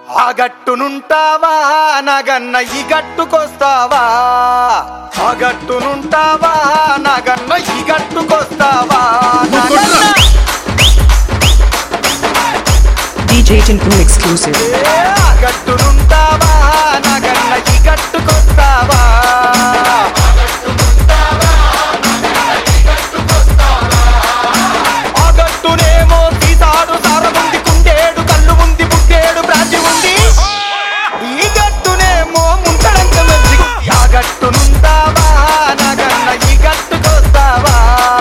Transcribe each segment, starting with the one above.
ఆ గట్టునుంటావా నగన్న ఈ గట్టుకొస్తావా ఆ గట్టునుంటావా నగన్న ఈ గట్టుకొస్తావా నగన్న DJ Tinku exclusive. ఏ ఆ గట్టునుంటావా నగన్న ఈ గట్టుకొస్తావా ఆ గట్టునేమో తీసాడు సారముంది కుండేడు కళ్ళు ఉంది బుట్టేడు బ్రాంచి ఉంది ఈ గట్టునేమో ముంతడంత మంచి ఆ గట్టునుంటావా నగన్న ఈ గట్టుకొస్తావా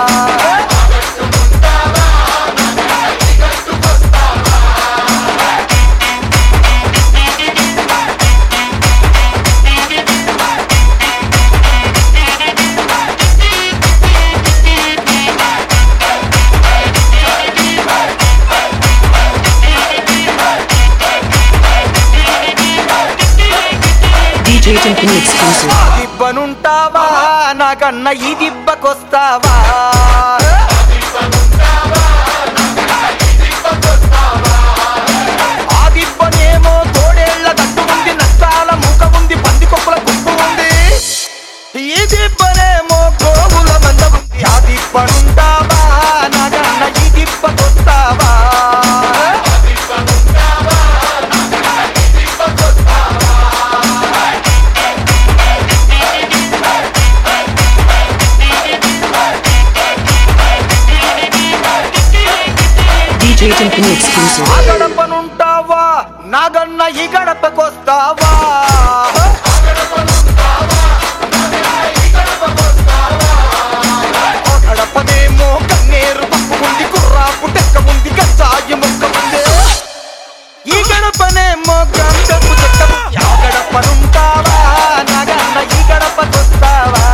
DJ Tinku exclusive. ఆ దిబ్బనుంటావా నాకన్న ఈ దిబ్బకొస్తావా ఆ దిబ్బనేమో తోడేళ్ల దట్టు ఉంది నష్టాల మూక ఉంది పంది కొప్పుల గుంపు ఉంది ఈ దిబ్బనేమో గోవుల మంద ఉంది ఆ దిబ్బనుంటావా నాకన్న ఈ దిబ్బకొస్తావా DJ Tinku exclusive. ఆ గడపనుంటావా నాగన్న ఈ గడపకొస్తావా ఆ గడపనేమో కన్నేరు పప్పు ఉంది కుర్రాపు టెక్క ఉంది గంజాయి మొక్క ఉంది ఈ గడపనేమో గంధపు చెక్క ఉంది. ఆ గడపనుంటావా నాగన్న ఈ గడపకొస్తావా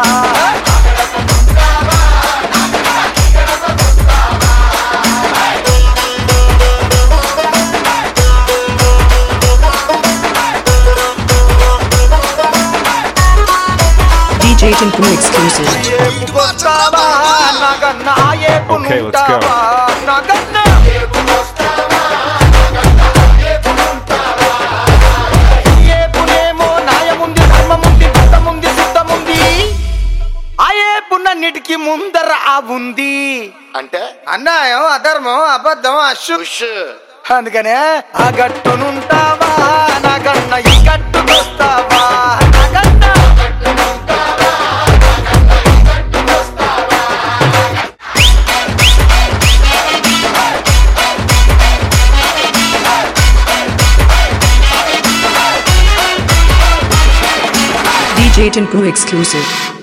DJ Tinku exclusive. ఏపుకొస్తావా నాగన్న ఆ Okay, let's go. ఏపునుంటావా నాగన్న ఏపునేమో న్యాయముంది ధర్మముంది భక్తముంది సిద్ధముంది ఆ ఏపునన్నిటికీ ముందర ఆ ఉంది అంటే అన్యాయం అధర్మం అబద్ధం అశు ఉష్ అందుకనే ఆ గట్టునుంటావా నాగన్న ఈ గట్టుకొస్తావా నాగన్న DJ Tinku exclusive.